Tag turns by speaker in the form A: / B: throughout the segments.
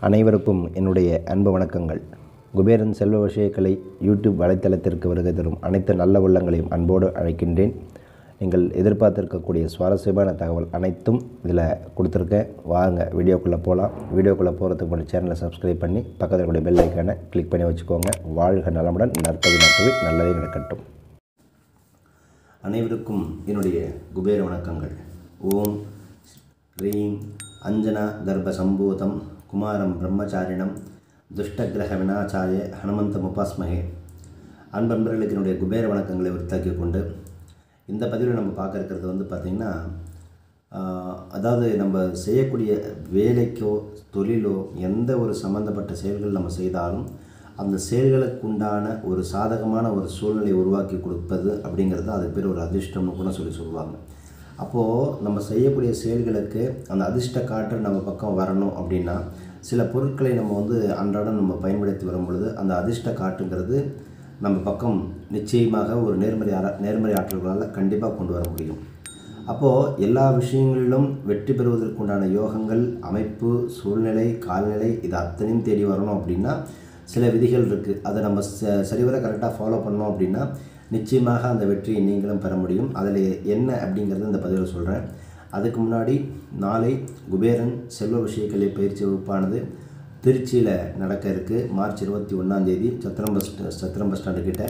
A: அனைவருக்கும் என்னுடைய அன்பு வணக்கங்கள் குபேரன் செல்வ விஷயக்கலை யூடியூப் வலைத்தளத்திற்கு வருகை தரும் அனைத்து நல்ல உள்ளங்களையும் அன்போடு அழைக்கின்றேன் நீங்கள் எதிர்பார்த்திருக்கக்கூடிய சுவாரஸ்யமான தகவல் அனைத்தும் இதில் கொடுத்துருக்கேன் வாங்க வீடியோக்குள்ளே போகலாம் வீடியோக்குள்ளே போகிறதுக்கு முன்னாடி சேனலை சப்ஸ்கிரைப் பண்ணி பக்கத்தில் இருக்கக்கூடிய பெல் ஐக்கானை கிளிக் பண்ணி வச்சுக்கோங்க வாழ்க நலமுடன் நற்பது நற்பது நல்லதே நடக்கட்டும் அனைவருக்கும் என்னுடைய குபேர வணக்கங்கள் ஓம் ரீம் அஞ்சனா கர்ப்ப சம்பூதம் குமாரம் பிரம்மச்சாரிணம் துஷ்டகிரக வினாச்சாய ஹனுமந்தம் உபாஸ்மகே அன்பன்பர்களுக்கு என்னுடைய குபேர வணக்கங்களை உறுத்தாக்கி கொண்டு இந்த பதிவில் நம்ம பார்க்க இருக்கிறது வந்து பார்த்திங்கன்னா ஆஹ், அதாவது நம்ம செய்யக்கூடிய வேலைக்கோ தொழிலோ எந்த ஒரு சம்மந்தப்பட்ட செயல்கள் நம்ம செய்தாலும் அந்த செயல்களுக்கு உண்டான ஒரு சாதகமான ஒரு சூழ்நிலையை உருவாக்கி கொடுப்பது அப்படிங்கிறது அதுக்கு பேர் ஒரு அதிர்ஷ்டம்னு கூட சொல்லி சொல்லுவாங்க அப்போது நம்ம செய்யக்கூடிய செயல்களுக்கு அந்த அதிர்ஷ்ட காற்று நம்ம பக்கம் வரணும் அப்படின்னா சில பொருட்களை நம்ம வந்து அன்றாடம் நம்ம பயன்படுத்தி வரும் பொழுது அந்த அதிர்ஷ்ட காற்றுங்கிறது நம்ம பக்கம் நிச்சயமாக ஒரு நேர்மறை ஆற நேர்மறை ஆற்றல்களால் கண்டிப்பாக கொண்டு வர முடியும் அப்போது எல்லா விஷயங்களிலும் வெற்றி பெறுவதற்குண்டான யோகங்கள் அமைப்பு சூழ்நிலை கால்நிலை இது அத்தனையும் தேடி வரணும் அப்படின்னா சில விதிகள் இருக்குது அதை நம்ம ச சரிவர கரெக்டாக ஃபாலோ பண்ணோம் அப்படின்னா நிச்சயமாக அந்த வெற்றியை நீங்களும் பெற முடியும் அதில் என்ன அப்படிங்கிறது இந்த பதிவில் சொல்கிறேன் அதுக்கு முன்னாடி நாளை குபேரன் செல்வ விஷயக்கலை பயிற்சி வகுப்பானது திருச்சியில் நடக்க இருக்குது மார்ச் இருபத்தி ஒன்றாந்தேதி Chathiram bus Chathiram bus stand கிட்ட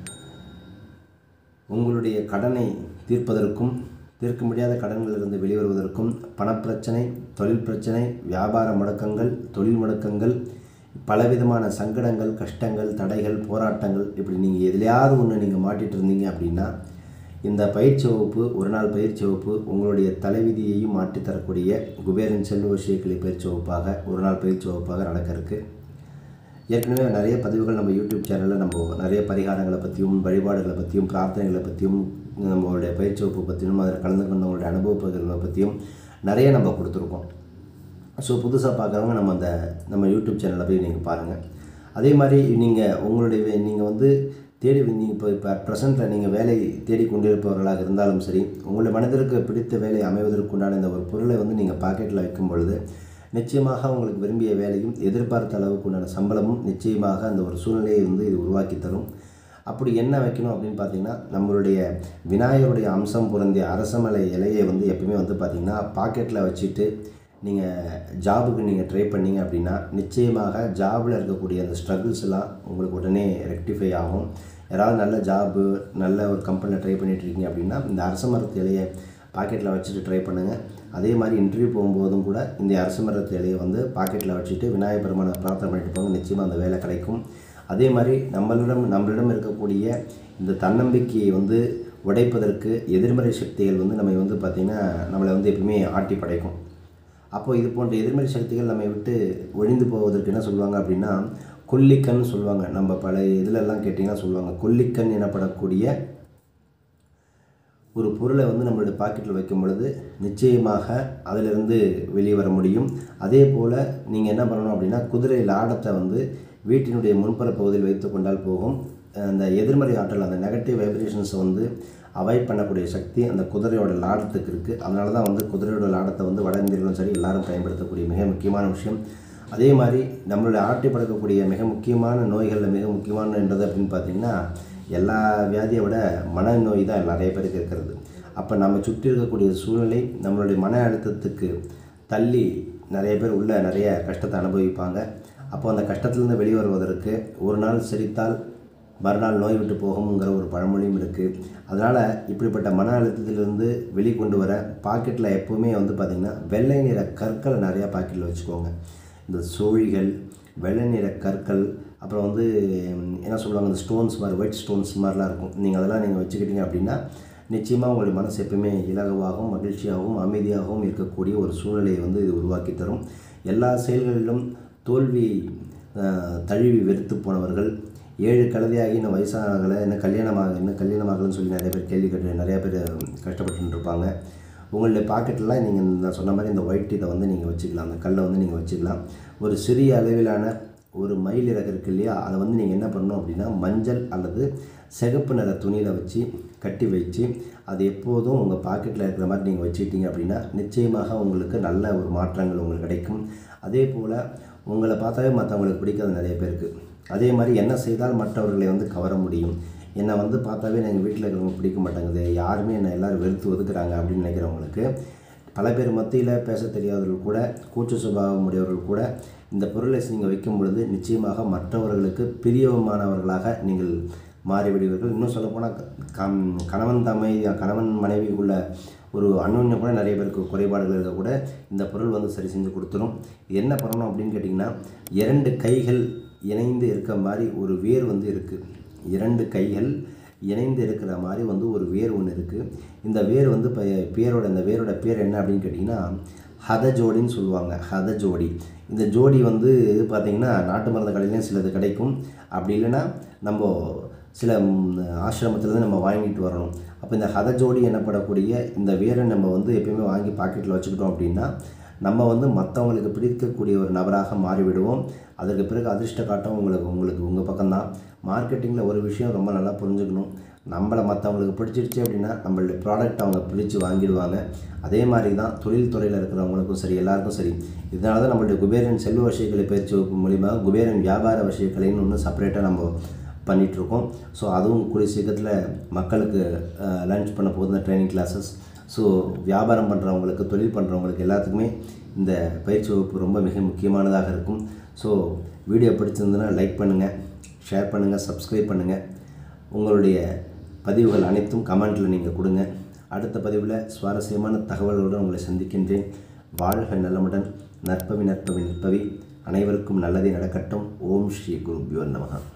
A: உங்களுடைய கடனை தீர்ப்பதற்கும் தீர்க்க முடியாத கடன்களிலிருந்து வெளிவருவதற்கும் பணப்பிரச்சனை தொழில் பிரச்சனை வியாபார முடக்கங்கள் தொழில் முடக்கங்கள் பலவிதமான சங்கடங்கள் கஷ்டங்கள் தடைகள் போராட்டங்கள் இப்படி நீங்கள் எதுலையாவது ஒன்று நீங்கள் மாட்டிட்டு இருந்தீங்க அப்படின்னா இந்த பயிற்சி வகுப்பு ஒரு நாள் பயிற்சி வகுப்பு உங்களுடைய தலைவிதியையும் மாற்றித் தரக்கூடிய குபேரன் செல்வ விஷயக்கலை பயிற்சி வகுப்பாக ஒரு நாள் பயிற்சி வகுப்பாக நடக்க இருக்குது ஏற்கனவே நிறைய பதிவுகள் நம்ம யூடியூப் சேனலில் நம்ம நிறைய பரிகாரங்களை பற்றியும் வழிபாடுகளை பற்றியும் பிரார்த்தனைகளை பற்றியும் நம்மளுடைய பயிற்சி வகுப்பு பற்றியும் அதில் கலந்து கொண்டவங்களுடைய அனுபவ பகிர்வுகளை பற்றியும் நிறைய நம்ம கொடுத்துருக்கோம் ஸோ புதுசாக பார்க்குறவங்க நம்ம அந்த நம்ம யூடியூப் சேனலில் போய் நீங்கள் பாருங்கள் அதே மாதிரி நீங்கள் உங்களுடைய நீங்கள் வந்து தேடி நீங்கள் இப்போ இப்போ ப்ரெசண்ட்டில் நீங்கள் வேலை தேடிக்கொண்டிருப்பவர்களாக இருந்தாலும் சரி உங்களுடைய மனதிற்கு பிடித்த வேலை அமைவதற்குண்டான இந்த ஒரு பொருளை வந்து நீங்கள் பாக்கெட்டில் வைக்கும் பொழுது நிச்சயமாக உங்களுக்கு விரும்பிய வேலையும் எதிர்பார்த்த அளவுக்கு உண்டான சம்பளமும் நிச்சயமாக அந்த ஒரு சூழ்நிலையை வந்து இது உருவாக்கி தரும் அப்படி என்ன வைக்கணும் அப்படின்னு பார்த்தீங்கன்னா நம்மளுடைய விநாயகருடைய அம்சம் பொருந்திய அரசமலை இலையை வந்து எப்பயுமே வந்து பார்த்திங்கன்னா பாக்கெட்டில் வச்சுட்டு நீங்கள் ஜாபுக்கு நீங்கள் ட்ரை பண்ணீங்க அப்படின்னா நிச்சயமாக ஜாபில் இருக்கக்கூடிய அந்த ஸ்ட்ரகிள்ஸ் எல்லாம் உங்களுக்கு உடனே ரெக்டிஃபை ஆகும் யாராவது நல்ல ஜாபு நல்ல ஒரு கம்பெனியில் ட்ரை பண்ணிட்டு இருக்கீங்க அப்படின்னா இந்த அரச மரத்து இலையை பாக்கெட்டில் வச்சுட்டு ட்ரை பண்ணுங்கள் அதே மாதிரி இன்டர்வியூ போகும்போதும் கூட இந்த அரச மரத்து இலையை வந்து பாக்கெட்டில் வச்சுட்டு விநாயகர் பெருமானை பிரார்த்தனை பண்ணிட்டு போங்க நிச்சயமாக அந்த வேலை கிடைக்கும் அதே மாதிரி நம்மளிடம் நம்மளிடம் இருக்கக்கூடிய இந்த தன்னம்பிக்கையை வந்து உடைப்பதற்கு எதிர்மறை சக்திகள் வந்து நம்ம வந்து பார்த்திங்கன்னா நம்மளை வந்து எப்பவுமே ஆட்டி படைக்கும் அப்போ இது போன்ற எதிர்மறை சக்திகள் நம்மை விட்டு ஒழிந்து போவதற்கு என்ன சொல்லுவாங்க அப்படின்னா கொல்லிக்கண் சொல்லுவாங்க நம்ம பழைய இதிலெல்லாம் கேட்டிங்கன்னா சொல்லுவாங்க கொல்லிக்கண் எனப்படக்கூடிய ஒரு பொருளை வந்து நம்மளுடைய பாக்கெட்டில் வைக்கும் பொழுது நிச்சயமாக அதிலிருந்து வெளியே வர முடியும் அதே போல் நீங்கள் என்ன பண்ணணும் அப்படின்னா குதிரை லாடத்தை வந்து வீட்டினுடைய முன்புற பகுதியில் வைத்து கொண்டால் போகும் அந்த எதிர்மறை ஆற்றல் அந்த நெகட்டிவ் வைப்ரேஷன்ஸை வந்து அவாய்ட் பண்ணக்கூடிய சக்தி அந்த குதிரையோட லாடத்துக்கு இருக்குது அதனால தான் வந்து குதிரையோட லாடத்தை வந்து வட இந்தியர்களும் சரி எல்லாரும் பயன்படுத்தக்கூடிய மிக முக்கியமான விஷயம் அதே மாதிரி நம்மளுடைய ஆட்டி படுக்கக்கூடிய மிக முக்கியமான நோய்களில் மிக முக்கியமான என்றது அப்படின்னு பார்த்தீங்கன்னா எல்லா வியாதியை விட மனநோய் தான் நிறைய பேருக்கு இருக்கிறது அப்போ நம்ம சுற்றி இருக்கக்கூடிய சூழ்நிலை நம்மளுடைய மன அழுத்தத்துக்கு தள்ளி நிறைய பேர் உள்ள நிறைய கஷ்டத்தை அனுபவிப்பாங்க அப்போ அந்த கஷ்டத்துலேருந்து வெளியே வருவதற்கு ஒரு நாள் சிரித்தால் மறுநாள் நோய் விட்டு போகுங்கிற ஒரு பழமொழியும் இருக்குது அதனால் இப்படிப்பட்ட மன அழுத்தத்திலிருந்து வெளிக்கொண்டு வர பாக்கெட்டில் எப்போவுமே வந்து பார்த்திங்கன்னா வெள்ளை நிற கற்களை நிறையா பாக்கெட்டில் வச்சுக்கோங்க இந்த சோழிகள் வெள்ளை நிற கற்கள் அப்புறம் வந்து ம், என்ன சொல்லுவாங்க இந்த ஸ்டோன்ஸ் மாதிரி ஒயிட் ஸ்டோன்ஸ் மாதிரிலாம் இருக்கும் நீங்கள் அதெல்லாம் நீங்கள் வச்சுக்கிட்டீங்க அப்படின்னா நிச்சயமாக உங்களுடைய மனசு எப்பவுமே இலகுவாகவும் மகிழ்ச்சியாகவும் அமைதியாகவும் இருக்கக்கூடிய ஒரு சூழ்நிலையை வந்து இது உருவாக்கி தரும் எல்லா செயல்களிலும் தோல்வி அஹ், தழுவி வெறுத்து போனவர்கள் ஏழு கழுதையாகி இன்னும் வயசாகலை இன்னும் கல்யாணமாக இன்னும் கல்யாணமாகலன்னு சொல்லி நிறைய பேர் கேள்வி கேட்டு நிறைய பேர் கஷ்டப்பட்டு இருப்பாங்க உங்களுடைய பாக்கெட்டில் நீங்கள் நான் சொன்ன மாதிரி இந்த ஒயிட் இதை வந்து நீங்கள் வச்சுக்கலாம் அந்த கல்லை வந்து நீங்கள் வச்சுக்கலாம் ஒரு சிறிய அளவிலான ஒரு மயில் இறகு இருக்கு இல்லையா அதை வந்து நீங்கள் என்ன பண்ணணும் அப்படின்னா மஞ்சள் அல்லது சிகப்பு நிற துணியில் வச்சு கட்டி வச்சு அது எப்போதும் உங்கள் பாக்கெட்டில் இருக்கிற மாதிரி நீங்கள் வச்சுக்கிட்டீங்க அப்படின்னா நிச்சயமாக உங்களுக்கு நல்ல ஒரு மாற்றங்கள் உங்களுக்கு கிடைக்கும் அதே போல் உங்களை பார்த்தாவே மற்றவங்களுக்கு பிடிக்காது நிறைய பேருக்கு அதே மாதிரி என்ன செய்தால் மற்றவர்களை வந்து கவர முடியும் என்னை வந்து பார்த்தாவே எங்கள் வீட்டில் இருக்கிறவங்க பிடிக்க மாட்டேங்குது யாருமே என்னை எல்லோரும் வெறுத்து ஒதுக்குறாங்க அப்படின்னு நினைக்கிறவங்களுக்கு பல பேர் மத்தியில் பேச தெரியாதவர்கள் கூட கூச்ச சுபாவம் உடையவர்கள் கூட இந்த பொருளை நீங்கள் வைக்கும் பொழுது நிச்சயமாக மற்றவர்களுக்கு பிரியமானவர்களாக நீங்கள் மாறிவிடுவீர்கள் இன்னும் சொல்லப்போனால் கம் கணவன் தம்மை கணவன் மனைவிக்குள்ள ஒரு அன்னோன்யம் கூட நிறைய பேருக்கு குறைபாடுகள் இருக்க கூட இந்த பொருள் வந்து சரி செஞ்சு கொடுத்துரும் இது என்ன பண்ணணும் அப்படின்னு கேட்டிங்கன்னா இரண்டு கைகள் இணைந்து இருக்க மாதிரி ஒரு வேர் வந்து இருக்குது இரண்டு கைகள் இணைந்து இருக்கிற மாதிரி வந்து ஒரு வேர் ஒன்று இருக்குது இந்த வேர் வந்து இப்போ பேரோட இந்த வேரோட பேர் என்ன அப்படின்னு கேட்டிங்கன்னா ஹத ஜோடின்னு சொல்லுவாங்க ஹத ஜோடி இந்த ஜோடி வந்து பார்த்திங்கன்னா நாட்டு மருந்து கடையிலையும் சிலது கிடைக்கும் அப்படி இல்லைன்னா நம்ம சில ஆசிரமத்துலேருந்து நம்ம வாங்கிட்டு வரணும் அப்போ இந்த ஹத ஜோடி எனப்படக்கூடிய இந்த வேரை நம்ம வந்து எப்பயுமே வாங்கி பாக்கெட்டில் வச்சுக்கிட்டோம் அப்படின்னா நம்ம வந்து மற்றவங்களுக்கு பிடிக்கக்கூடிய ஒரு நபராக மாறிவிடுவோம் அதற்கு பிறகு அதிர்ஷ்ட காட்டம் உங்களுக்கு உங்களுக்கு உங்கள் பக்கம்தான் மார்க்கெட்டிங்கில் ஒரு விஷயம் ரொம்ப நல்லா புரிஞ்சுக்கணும் நம்மளை மற்றவங்களுக்கு பிடிச்சிருச்சு அப்படின்னா நம்மளுடைய ப்ராடக்ட் அவங்க பிடிச்சி வாங்கிடுவாங்க அதே மாதிரி தான் தொழில் துறையில் இருக்கிறவங்களுக்கும் சரி எல்லாருக்கும் சரி இதனால தான் நம்மளுடைய குபேரன் செல்வ வசியக்கலை பயிற்சி வகுப்பு மூலிமா குபேரன் வியாபார வசியக்கலைன்னு ஒன்று செப்பரேட்டாக நம்ம பண்ணிகிட்ருக்கோம் ஸோ அதுவும் கூடிய சீக்கிரத்தில் மக்களுக்கு லான்ச் பண்ண போகுது ட்ரைனிங் கிளாஸஸ் ஸோ வியாபாரம் பண்ணுறவங்களுக்கு தொழில் பண்ணுறவங்களுக்கு எல்லாத்துக்குமே இந்த பயிற்சி வகுப்பு ரொம்ப மிக முக்கியமானதாக இருக்கும் ஸோ வீடியோ பிடிச்சிருந்ததுன்னா லைக் பண்ணுங்கள் ஷேர் பண்ணுங்கள் சப்ஸ்கிரைப் பண்ணுங்கள் உங்களுடைய பதிவுகள் அனைத்தும் கமெண்ட்டில் நீங்கள் கொடுங்க அடுத்த பதிவில் சுவாரஸ்யமான தகவல்களுடன் உங்களை சந்திக்கின்றேன் வாழ்க நலமுடன் நற்பவி நற்பவி நிற்பவி அனைவருக்கும் நல்லதே நடக்கட்டும் ஓம் ஸ்ரீ குருபியோ நமகா